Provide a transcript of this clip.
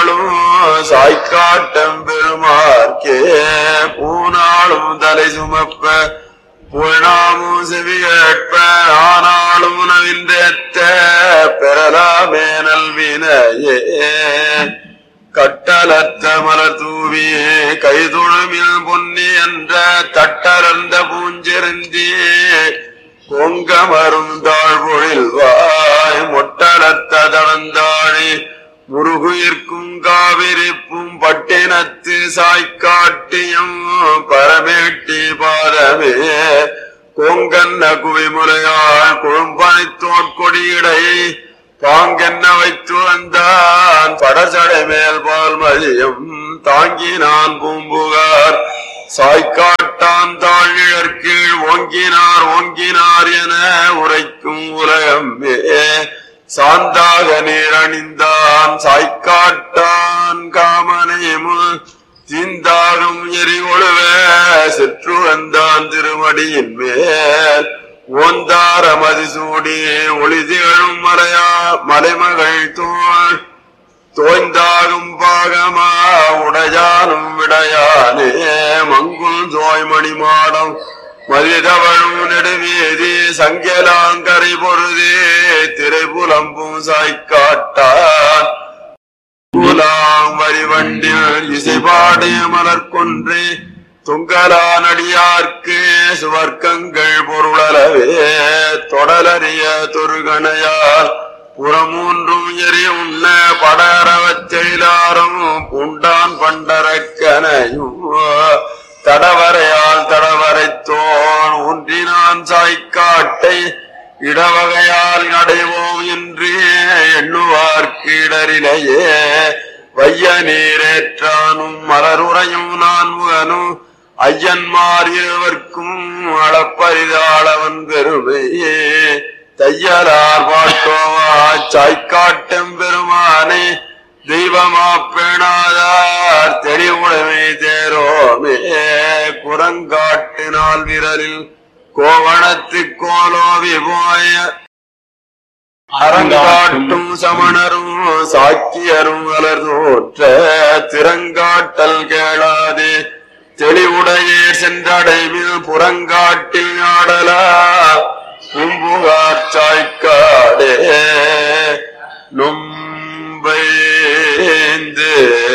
திகழும் சாய்க்காட்டம் பெருமார்க்கே பூனாளும் தலை சுமப்ப புலனாமும் செவி கேட்ப ஆனாலும் நவின்றேத்த பெறலாமே நல்வினையே கட்டலத்த மலர் தூவி கைதுழுமில் பொன்னி என்ற தட்டலர்ந்த பூஞ்செருந்தி கொங்கமரும் தாழ்பொழில் வாய் மொட்டலத்த தளந்தாழி முருகுயிர்க்கும் காவிரிப்பும் பட்டினத்து சாய்க்காட்டியும் பரமேட்டி பாதமே கொங்கன்ன குவிமுலையாள் குழும்பனைத்தோட் கொடியிடை பாங்கென்ன வைத்து வந்தான் படசடை மேல் பால் மதியம் தாங்கினான் பூம்புகார் சாய்க்காட்டான் தாழிழற்கீழ் ஓங்கினார் ஓங்கினார் என உரைக்கும் உலகமே சாந்தாக நீர் அணிந்தான் சாய்க்காட்டான் காமனேமு தீந்தாகும் எரிகொழுவ செற்று வந்தான் திருமடியின் மேல் ஓந்தார மதிசூடி ஒளி திகழும் மலையா மலைமகள் தோள் தோய்ந்தாகும் பாகமா உடையானும் விடையானே மங்குல் தோய்மணி மாடம் மதிதவழும் நெடுவீதி சங்கலாங்கரை பொருதே திரைபுலம்பும் சாய்க்காட்டான் புலாம் வரிவண்டில் இசைபாடு மலர் கொன்றே துங்கலானடியார்க்கு சுவர்க்கங்கள் பொருளளவே தொடலறிய துருகணையால் புறமூன்றும் எரி உண்ண படரவச் செயலாரும் புண்டான் பண்டரக்கனையும் தடவரையால் தடவரைத்தோன் ஒன்றினான் சாய்க்காட்டை இடவகையால் நடைவோம் என்று எண்ணுவார்க்கு இடரிலேயே வைய நீரேற்றானும் மலருறையும் நான் முகனும் ஐயன்மார் இருவர்க்கும் அளப்பரிதாளவன் பெருமையே தையலார் பாட்டோவா சாய்க்காட்டம் பெருமானே தெய்வமா பேணாதார் தெளிவுடைமை தேரோமே குரங்காட்டினால் விரலில் கோவணத்து கோலோவி போய அறங்காட்டும் சமணரும் சாக்கியரும் வளர் தோற்ற திறங்காட்டல் கேளாதே தெளிவுடையே சென்றடைவில் புறங்காட்டில் ஆடலா பூம்புகார் சாய்க்காடே நொம்பைந்து